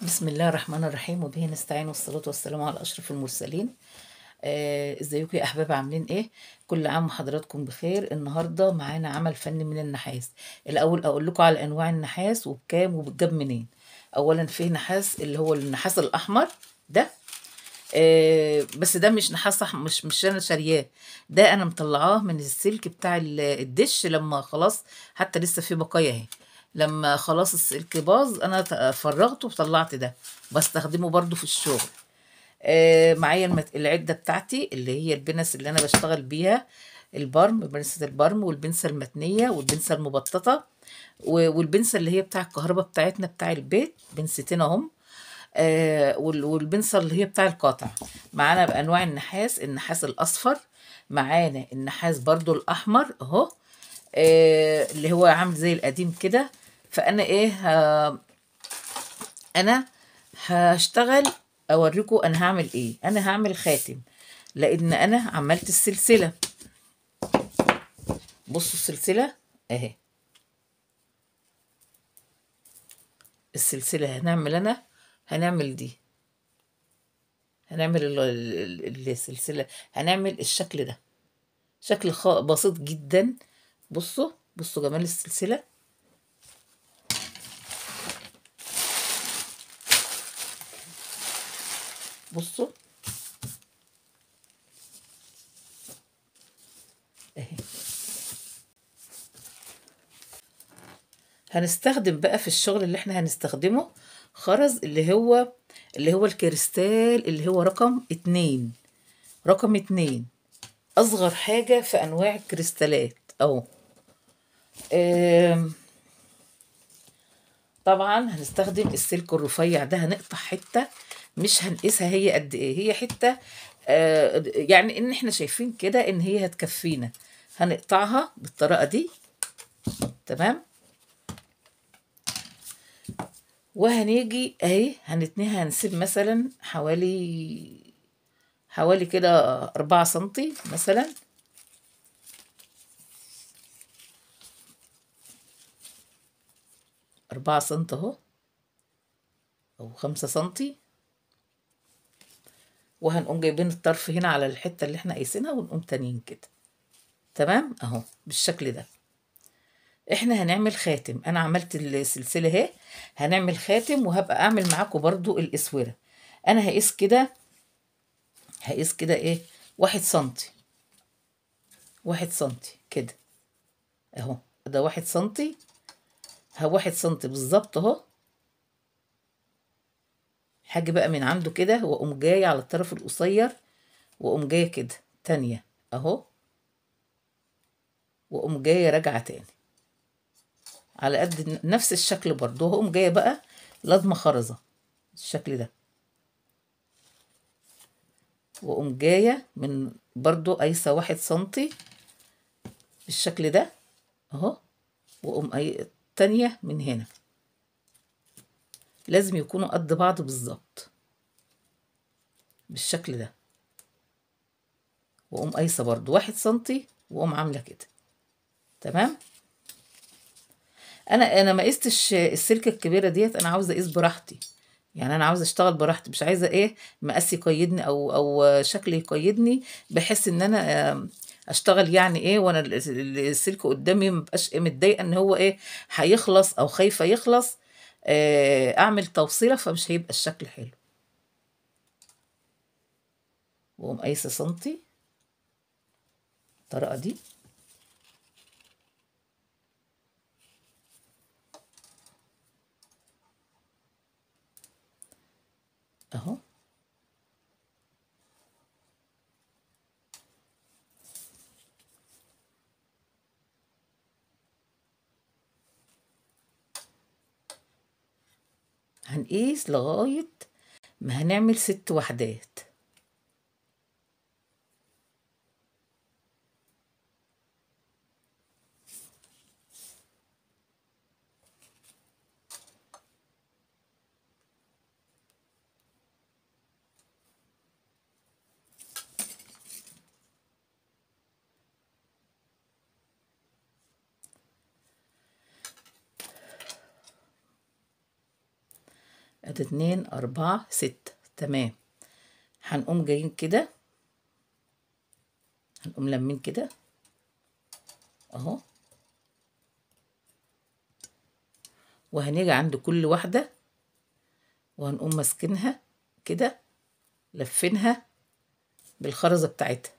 بسم الله الرحمن الرحيم وبه نستعين والصلاة والسلام على أشرف المرسلين آه، ازيكم يا أحباب عاملين إيه؟ كل عام وحضراتكم بخير النهاردة معانا عمل فني من النحاس الأول أقول لكم على أنواع النحاس وبكام وبتجاب منين أولا في نحاس اللي هو النحاس الأحمر ده آه، بس ده مش نحاس أحمر مش مش أنا شارياه ده أنا مطلعاه من السلك بتاع ال- الدش لما خلاص حتى لسه في بقايا اهي لما خلاص السلك باظ انا ت- فرغته وطلعت ده بستخدمه برضو في الشغل آه معايا المت... العدة بتاعتي اللي هي البنس اللي انا بشتغل بيها البرم بنسة البرم والبنسة المتنية والبنسة المبططة و- والبنسة اللي هي بتاع الكهرباء بتاعتنا بتاع البيت بنستين اهم آه وال- والبنسة اللي هي بتاع القاطع معانا بأنواع النحاس النحاس الأصفر معانا النحاس برضو الأحمر اهو آه اللي هو عامل زي القديم كده فأنا ايه ه- انا هشتغل اوريكم انا هعمل ايه انا هعمل خاتم لان انا عملت السلسله بصوا السلسله اهي السلسله هنعمل انا هنعمل دي هنعمل ال- ال- ال- السلسله هنعمل الشكل ده شكل خ- بسيط جدا بصوا بصوا جمال السلسله بصوا اهي هنستخدم بقى في الشغل اللي احنا هنستخدمه خرز اللي هو اللي هو الكريستال اللي هو رقم اتنين رقم اتنين اصغر حاجة في انواع الكريستالات اهو آم، طبعا هنستخدم السلك الرفيع ده هنقطع حتة مش هنقيسها هي قد ايه هي حتة آه يعني ان احنا شايفين كده ان هي هتكفينا هنقطعها بالطريقة دي تمام وهنيجي اهي هنتنيها هنسيب مثلا حوالي حوالي كده أربعة سنتي مثلا أربعة سنت أهو أو خمسة سنتي وهنقوم جايبين الطرف هنا على الحتة اللي احنا قايسينها ونقوم تانيين كده تمام أهو بالشكل ده احنا هنعمل خاتم انا عملت السلسلة اهي هنعمل خاتم وهبقى اعمل معاكم برضو الاسورة انا هقيس كده هقيس كده ايه واحد سنتي واحد سنتي كده اهو ده واحد سنتي ها واحد سنتي بالظبط اهو هاجي بقى من عنده كده واقوم جاي على الطرف القصير واقوم جايه كده تانية اهو واقوم جايه راجعه تاني على قد نفس الشكل برضه واقوم جايه بقى لازمه خرزه الشكل ده واقوم جايه من برضه قايسه واحد سنتي بالشكل ده اهو واقوم اي التانية من هنا لازم يكونوا قد بعض بالظبط بالشكل ده واقوم قايسه برضو واحد سنتي واقوم عامله كده تمام انا انا ما قستش السلكه الكبيره ديت انا عاوزه اقيس براحتي يعني انا عاوزه اشتغل براحتي مش عايزه ايه مقاس يقيدني او او شكل يقيدني بحيث ان انا آم، اشتغل يعني ايه وانا ال- ال- السلك قدامي مبقاش إيه متضايقه ان هو ايه هيخلص او خايفه يخلص آه، اعمل توصيله فمش هيبقى الشكل حلو واقوم قايسه سنتي الطريقه دي اهو هنقيس لغايه ما هنعمل ست وحدات ادي اتنين اربعة ستة تمام هنقوم جايين كده هنقوم لمين كده اهو وهنيجي عند كل واحدة وهنقوم ماسكينها كده لفينها بالخرزة بتاعتها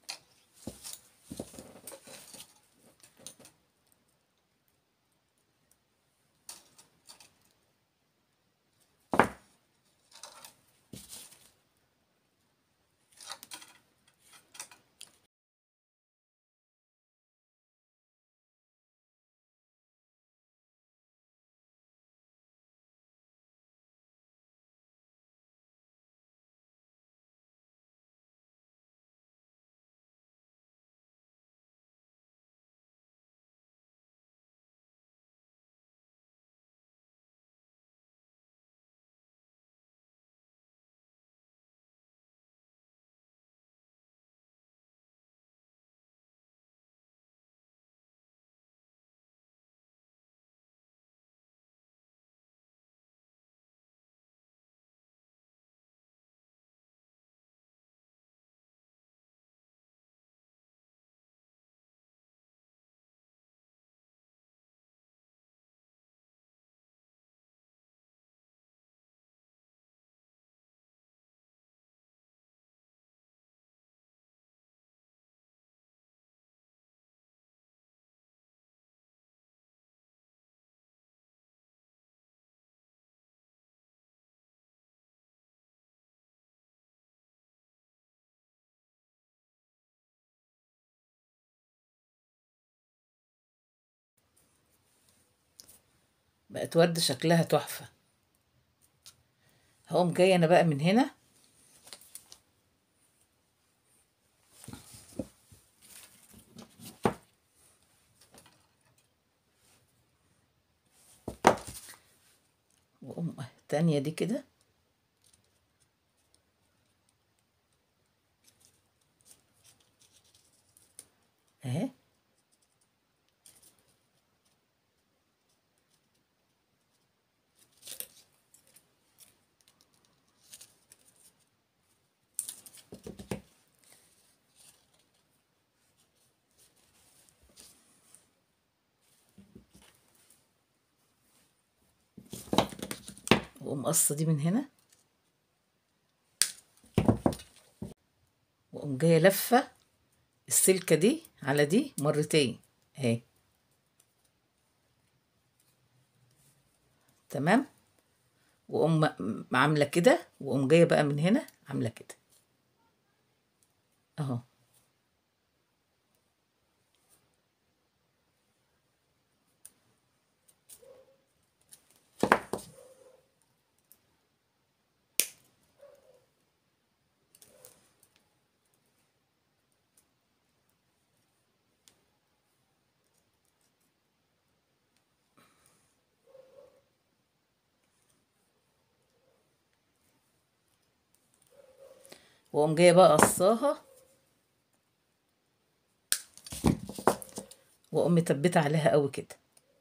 بقت ورد شكلها تحفة هقوم جاية انا بقى من هنا واقوم تانية دي كده اهي واقوم قصة دي من هنا واقوم جاية لفة السلكة دي على دي مرتين اهي تمام واقوم م- عاملة كده واقوم جاية بقى من هنا عاملة كده اهو واقوم جايه بقى قصاها واقوم مثبته عليها قوي كده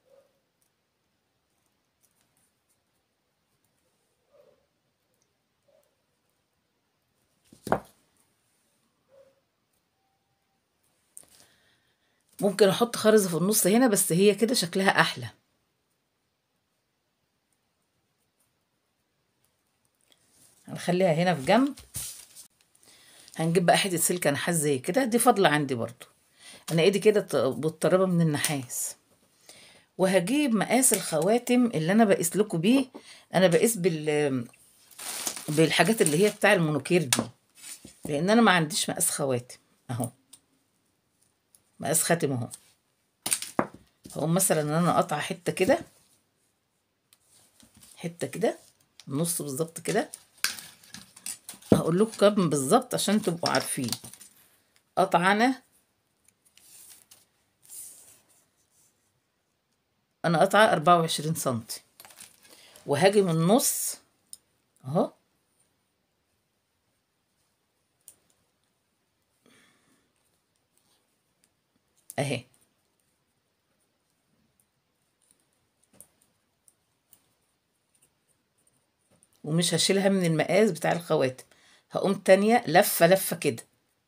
ممكن احط خرزه في النص هنا بس هي كده شكلها احلى هنخليها هنا في جنب هنجيب بقى حته سلكه نحاس زي كده دي فاضله عندي برضو انا ايدي كده ط- مضطربه من النحاس وهجيب مقاس الخواتم اللي انا بقيس لكم بيه انا بقيس بال بالحاجات اللي هي بتاع المونوكير دي لان انا ما عنديش مقاس خواتم اهو مقاس خاتم اهو هقوم مثلا ان انا قاطعه حته كده حته كده نص بالظبط كده هقول لكم كام بالظبط عشان تبقوا عارفين قطعه انا انا قطعه 24 سنتي وهاجي من النص اهو اهي ومش هشيلها من المقاس بتاع الخواتم هقوم تانية لفة لفة كده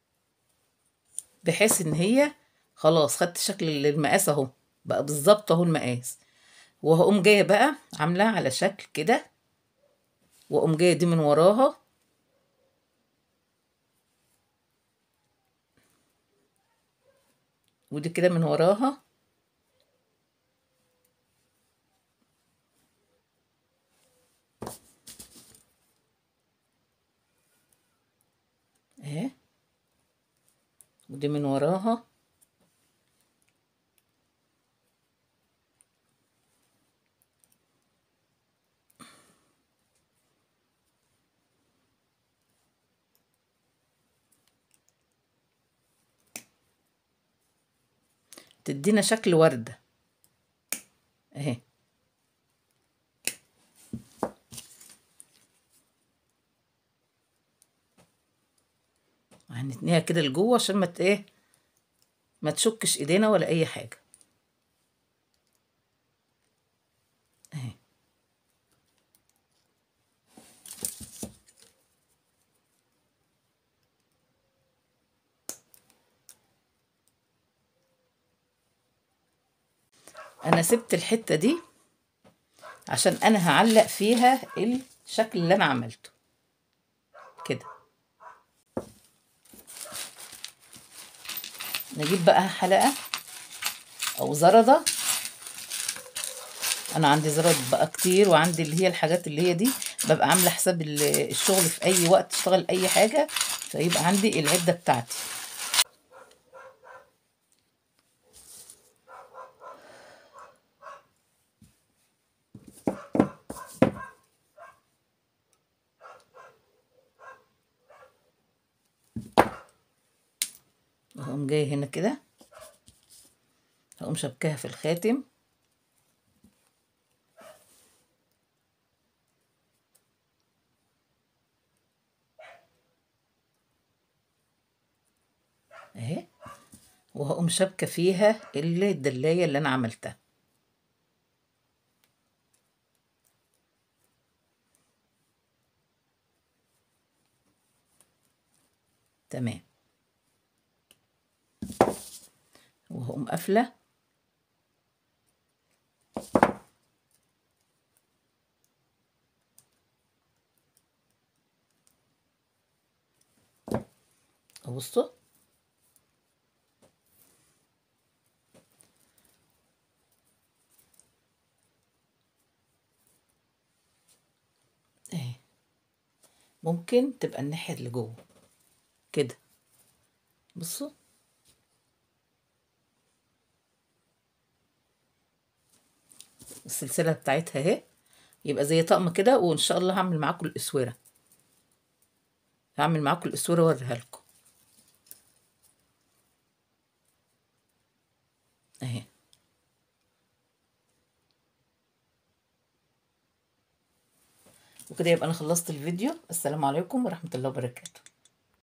بحيث ان هي خلاص خدت شكل المقاس اهو بقى بالظبط اهو المقاس وهقوم جايه بقى عامله على شكل كده واقوم جايه دي من وراها ودي كده من وراها اهي ودي من وراها تدينا شكل وردة اهي هنتنيها كده لجوه عشان ما ت- ايه ما تشكش ايدينا ولا اي حاجه اهي انا سبت الحته دي عشان انا هعلق فيها الشكل اللي انا عملته كده نجيب بقى حلقه او زردة انا عندي زرد بقى كتير وعندي اللي هي الحاجات اللي هي دي ببقى عامله حساب ال- الشغل في اي وقت اشتغل اي حاجه فيبقى عندي العده بتاعتي هقوم جايه هنا كده هقوم شبكاها في الخاتم اهي وهقوم شابكه فيها اللي الدلايه اللي انا عملتها تمام وهقوم قافله بصوا اهي ممكن تبقى الناحية اللي جوه كده بصوا السلسلة بتاعتها اهي يبقى زي طقم كده وان شاء الله هعمل معاكم الاسورة هعمل معاكم الاسورة واوريها لكم اهي وكده يبقى انا خلصت الفيديو السلام عليكم ورحمة الله وبركاته